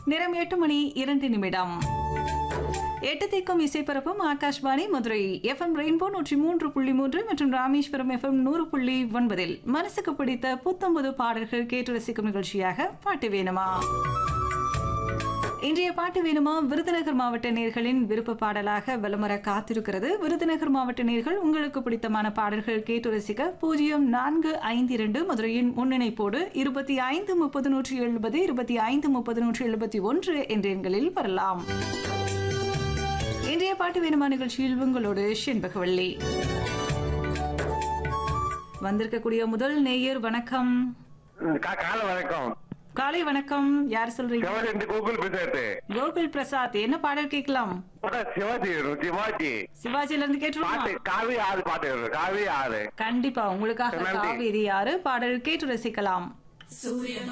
நேரம் எட்டு மணி இரண்டு நிமிடம் எட்டு திக்கும் இசைப்பரப்பும் ஆகாஷ்வாணி மதுரை எஃப்எம் ரெயின்போ நூற்றி மூன்று புள்ளி மூன்று மற்றும் ராமேஸ்வரம் எஃப்எம் நூறு புள்ளி ஒன்பதில் மனசுக்கு பிடித்த புத்தம்பது பாடல்கள் கேட்டு ரசிக்கும் நிகழ்ச்சியாக பாட்டு வேணுமா இன்றைய பாட்டு வேணுமா விருதுநகர் மாவட்ட நேர்களின் விருப்ப பாடலாக வலமர காத்திருக்கிறது விருதுநகர் மாவட்ட நேர்கள் உங்களுக்கு பிடித்தமான பாடல்கள் கேட்டு ரசிக்க பூஜ்ஜியம் நான்கு ஐந்து இரண்டு மதுரையின் முன்னிணைப்போடு இருபத்தி ஐந்து முப்பது நூற்றி எழுபது இருபத்தி ஐந்து முப்பது நூற்றி எழுபத்தி ஒன்று என்ற எண்களில் வரலாம் இன்றைய பாட்டு வேணுமா நிகழ்ச்சியில் உங்களோடு செண்பகவள்ளி வந்திருக்கக்கூடிய முதல் நேயர் வணக்கம் ம், கா- காலை வணக்கம் காலை வணக்கம் யார் சொல்றீங்க சிவாஜி இந்த கூகுள் பேசுறது கோகுல் பிரசாத் என்ன பாடல் கேட்கலாம் அதான் சிவாஜி வரும், சிவாஜி சிவாஜில இருந்து கேட்டுருமா பாட்டு காவி ஆறு பாட்டு வரும், காவி ஆறு கண்டிப்பா உங்களுக்காக நன்றி. காவேரி யாரு பாடல் கேட்டு ரசிக்கலாம்